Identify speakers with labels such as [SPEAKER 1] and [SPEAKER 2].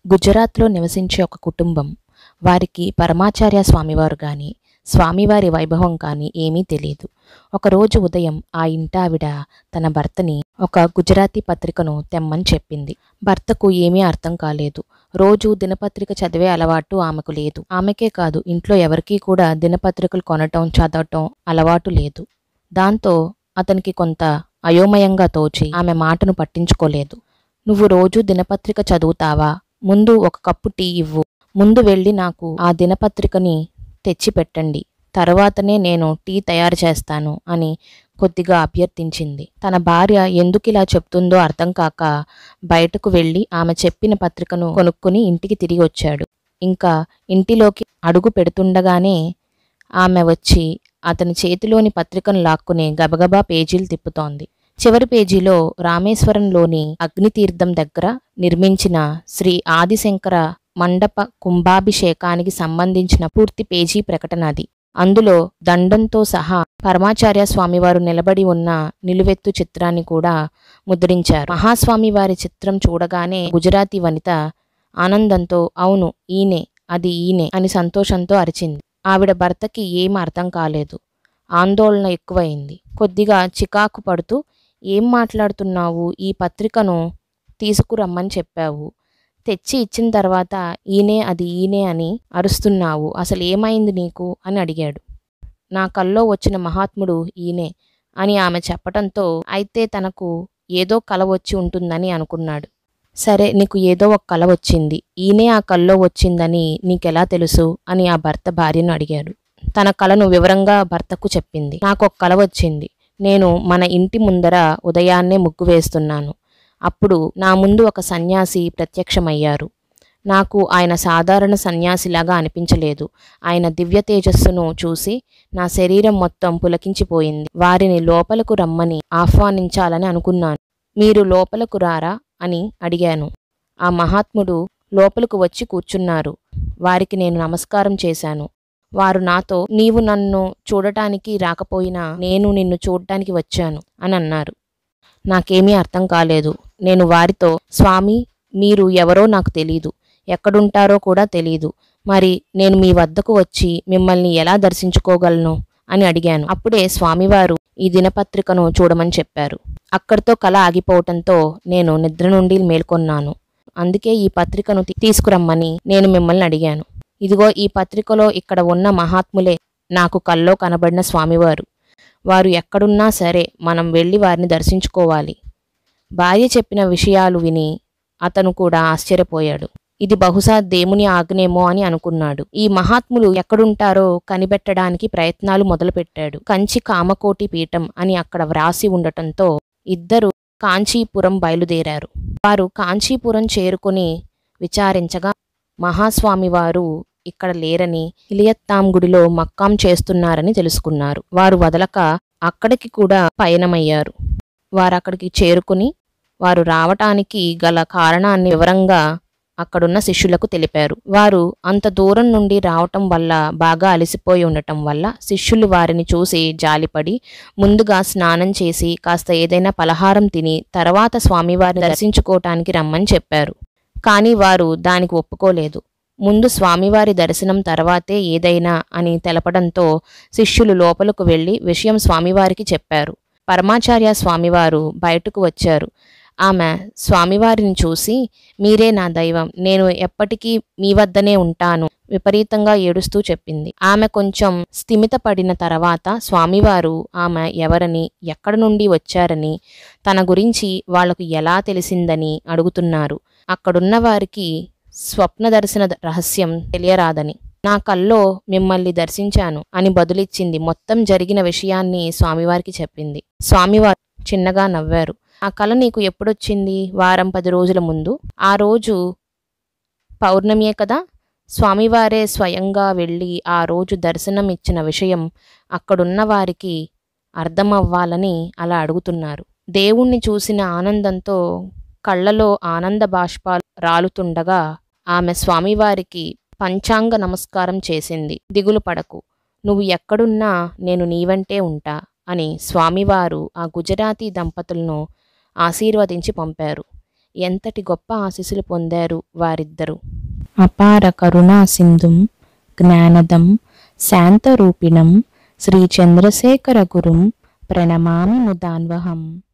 [SPEAKER 1] గుజరాత్లో నివసించే ఒక కుటుంబం వారికి పరమాచార్య స్వామివారు కానీ స్వామివారి వైభవం కానీ ఏమీ తెలియదు ఒకరోజు ఉదయం ఆ ఇంటావిడ తన భర్తని ఒక గుజరాతీ పత్రికను తెమ్మని చెప్పింది భర్తకు ఏమీ అర్థం కాలేదు రోజు దినపత్రిక చదివే అలవాటు ఆమెకు లేదు ఆమెకే కాదు ఇంట్లో ఎవరికీ కూడా దినపత్రికలు కొనటం చదవటం అలవాటు లేదు దాంతో అతనికి కొంత అయోమయంగా తోచి ఆమె మాటను పట్టించుకోలేదు నువ్వు రోజు దినపత్రిక చదువుతావా ముందు ఒక కప్పు టీ ఇవ్వు ముందు వెళ్ళి నాకు ఆ దినపత్రికని తెచ్చి పెట్టండి తర్వాతనే నేను టీ తయారు చేస్తాను అని కొద్దిగా అభ్యర్థించింది తన భార్య ఎందుకిలా చెప్తుందో అర్థం కాక బయటకు వెళ్ళి ఆమె చెప్పిన పత్రికను కొనుక్కుని ఇంటికి తిరిగి వచ్చాడు ఇంకా ఇంటిలోకి అడుగు పెడుతుండగానే ఆమె వచ్చి అతని చేతిలోని పత్రికను లాక్కుని గబగబా పేజీలు తిప్పుతోంది చివరి పేజీలో రామేశ్వరంలోని అగ్నితీర్థం దగ్గర నిర్మించిన శ్రీ ఆదిశంకర మండప కుంభాభిషేకానికి సంబంధించిన పూర్తి పేజీ ప్రకటన అది అందులో దండంతో సహా పరమాచార్య స్వామివారు నిలబడి ఉన్న నిలువెత్తు చిత్రాన్ని కూడా ముద్రించారు మహాస్వామి వారి చిత్రం చూడగానే గుజరాతీ వనిత ఆనందంతో అవును ఈయనే అది ఈయనే అని సంతోషంతో అరిచింది ఆవిడ భర్తకి ఏం అర్థం కాలేదు ఆందోళన ఎక్కువైంది కొద్దిగా చికాకు పడుతూ ఏం మాట్లాడుతున్నావు ఈ పత్రికను తీసుకురమ్మని చెప్పావు తెచ్చి ఇచ్చిన తర్వాత ఈయనే అది ఈయనే అని అరుస్తున్నావు అసలు ఏమైంది నీకు అని అడిగాడు నా కల్లో వచ్చిన మహాత్ముడు ఈయనే అని ఆమె చెప్పటంతో అయితే తనకు ఏదో కల వచ్చి ఉంటుందని అనుకున్నాడు సరే నీకు ఏదో ఒక కల వచ్చింది ఈయనే ఆ కల్లో వచ్చిందని నీకెలా తెలుసు అని ఆ భర్త భార్యను అడిగాడు తన కలను వివరంగా భర్తకు చెప్పింది నాకు ఒక కల వచ్చింది నేను మన ఇంటి ముందర ఉదయాన్నే ముగ్గు వేస్తున్నాను అప్పుడు నా ముందు ఒక సన్యాసి ప్రత్యక్షమయ్యారు నాకు ఆయన సాధారణ సన్యాసిలాగా అనిపించలేదు ఆయన దివ్య తేజస్సును చూసి నా శరీరం మొత్తం పులకించిపోయింది వారిని లోపలకు రమ్మని ఆహ్వానించాలని అనుకున్నాను మీరు లోపలకు రారా అని అడిగాను ఆ మహాత్ముడు లోపలకు వచ్చి కూర్చున్నారు వారికి నేను నమస్కారం చేశాను వారు నాతో నీవు నన్ను చూడటానికి రాకపోయినా నేను నిన్ను చూడటానికి వచ్చాను అని అన్నారు నాకేమీ అర్థం కాలేదు నేను వారితో స్వామి మీరు ఎవరో నాకు తెలీదు ఎక్కడుంటారో కూడా తెలీదు మరి నేను మీ వద్దకు వచ్చి మిమ్మల్ని ఎలా దర్శించుకోగలను అని అడిగాను అప్పుడే స్వామివారు ఈ దినపత్రికను చూడమని చెప్పారు అక్కడితో కల ఆగిపోవటంతో నేను నిద్ర నుండి మేల్కొన్నాను అందుకే ఈ పత్రికను తీ- తీసుకురమ్మని నేను మిమ్మల్ని అడిగాను ఇదిగో ఈ పత్రికలో ఇక్కడ ఉన్న మహాత్ములే నాకు కల్లో కనబడిన స్వామివారు వారు ఎక్కడున్నా సరే మనం వెళ్ళి వారిని దర్శించుకోవాలి భార్య చెప్పిన విషయాలు విని అతను కూడా ఆశ్చర్యపోయాడు ఇది బహుశా దేవుని ఆజ్ఞేమో అని అనుకున్నాడు ఈ మహాత్ములు ఎక్కడుంటారో కనిపెట్టడానికి ప్రయత్నాలు మొదలుపెట్టాడు కంచి కామకోటి పీఠం అని అక్కడ వ్రాసి ఉండటంతో ఇద్దరు కాంచీపురం బయలుదేరారు వారు కాంచీపురం చేరుకుని విచారించగా మహాస్వామి వారు ఇక్కడ లేరని ఇలియత్తాం గుడిలో మక్కాం చేస్తున్నారని తెలుసుకున్నారు వారు వదలక అక్కడికి కూడా పయనమయ్యారు వారు అక్కడికి చేరుకుని వారు రావటానికి గల కారణాన్ని వివరంగా అక్కడున్న శిష్యులకు తెలిపారు వారు అంత దూరం నుండి రావటం వల్ల బాగా అలసిపోయి ఉండటం వల్ల శిష్యులు వారిని చూసి జాలిపడి ముందుగా స్నానం చేసి కాస్త ఏదైనా పలహారం తిని తర్వాత స్వామివారిని దర్శించుకోవటానికి రమ్మని చెప్పారు కానీ వారు దానికి ఒప్పుకోలేదు ముందు స్వామివారి దర్శనం తర్వాతే ఏదైనా అని తెలపడంతో శిష్యులు లోపలకు వెళ్ళి విషయం స్వామివారికి చెప్పారు పరమాచార్య స్వామివారు బయటకు వచ్చారు ఆమె స్వామివారిని చూసి మీరే నా దైవం నేను ఎప్పటికీ మీ వద్దనే ఉంటాను విపరీతంగా ఏడుస్తూ చెప్పింది ఆమె కొంచెం స్థిమితపడిన తర్వాత స్వామివారు ఆమె ఎవరని ఎక్కడ నుండి వచ్చారని తన గురించి వాళ్లకు ఎలా తెలిసిందని అడుగుతున్నారు అక్కడున్న వారికి స్వప్న దర్శన రహస్యం తెలియరాదని నా కల్లో మిమ్మల్ని దర్శించాను అని బదులిచ్చింది మొత్తం జరిగిన విషయాన్ని స్వామివారికి చెప్పింది స్వామివారు చిన్నగా నవ్వారు ఆ కళ నీకు ఎప్పుడొచ్చింది వారం పది రోజుల ముందు ఆ రోజు పౌర్ణమియే కదా స్వామివారే స్వయంగా వెళ్ళి ఆ రోజు దర్శనం ఇచ్చిన విషయం అక్కడున్న వారికి అర్థమవ్వాలని అలా అడుగుతున్నారు దేవుణ్ణి చూసిన ఆనందంతో కళ్ళలో ఆనంద బాష్పాలు రాలుతుండగా ఆమె స్వామివారికి పంచాంగ నమస్కారం చేసింది దిగులు పడకు నువ్వు ఎక్కడున్నా నేను నీవంటే ఉంటా అని స్వామివారు ఆ గుజరాతీ దంపతులను ఆశీర్వదించి పంపారు ఎంతటి గొప్ప ఆశీస్సులు పొందారు వారిద్దరూ అపార కరుణా సింధుం జ్ఞానదం శాంతరూపిణం శ్రీ చంద్రశేఖర గురుం ప్రణమామి ముదాన్వహం